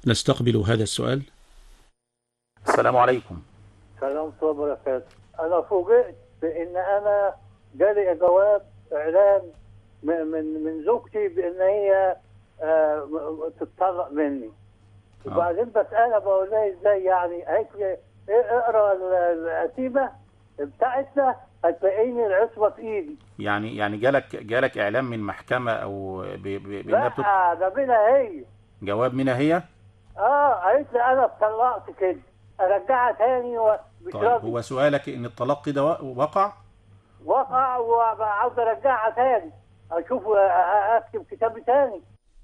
نستقبل هذا السؤال السلام عليكم سلام الله وبركاته انا فوجئت بان انا جالي جواب اعلان من من من زوجتي بان هي آه، م- تتطلق مني وبعدين بسالها بقول لها ازاي يعني قالت لي إيه، اقرا ال- القسيمه بتاعتنا هتلاقيني العصمه في ايدي يعني يعني جالك جالك اعلام من محكمه او ب- ب- بانها بتط- لا ده منها هي جواب منها هي اه قالت لي انا اتطلقت كده ارجعها تاني ومش طيب راضي هو سؤالك ان الطلاق كده وا- وقع وقع وعاوز ارجعها تاني اشوف أ- أ- اكتب كتابي تاني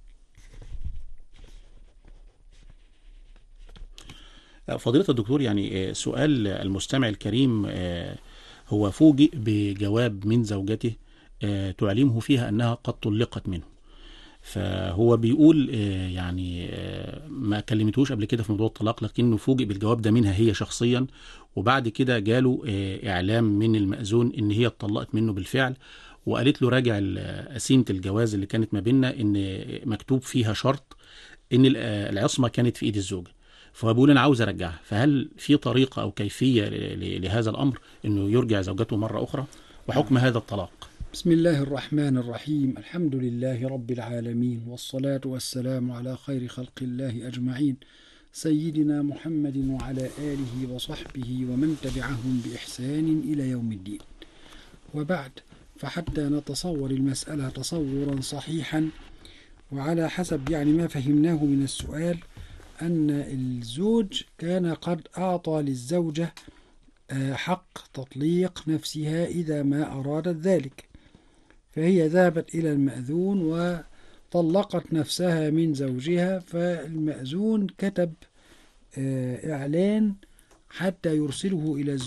فضيلة الدكتور يعني آه، سؤال المستمع الكريم آه، هو فوجئ بجواب من زوجته آه، تعلمه فيها أنها قد طلقت منه فهو بيقول آه، يعني آه، ما كلمتهوش قبل كده في موضوع الطلاق لكنه فوجئ بالجواب ده منها هي شخصيا وبعد كده جاله آه، إعلام من المأذون إن هي اتطلقت منه بالفعل وقالت له راجع ال- قسيمة الجواز اللي كانت ما بيننا إن مكتوب فيها شرط إن ال- آه، العصمة كانت في إيد الزوجة فهو بيقول انا عاوز ارجعها فهل في طريقه او كيفيه ل- ل- لهذا الامر انه يرجع زوجته مره اخرى وحكم هذا الطلاق بسم الله الرحمن الرحيم الحمد لله رب العالمين والصلاة والسلام على خير خلق الله أجمعين سيدنا محمد وعلى آله وصحبه ومن تبعهم بإحسان إلى يوم الدين وبعد فحتى نتصور المسألة تصورا صحيحا وعلى حسب يعني ما فهمناه من السؤال أن الزوج كان قد أعطى للزوجة آه، حق تطليق نفسها إذا ما أرادت ذلك فهي ذهبت إلى المأذون وطلقت نفسها من زوجها فالمأذون كتب آه، إعلان حتى يرسله إلى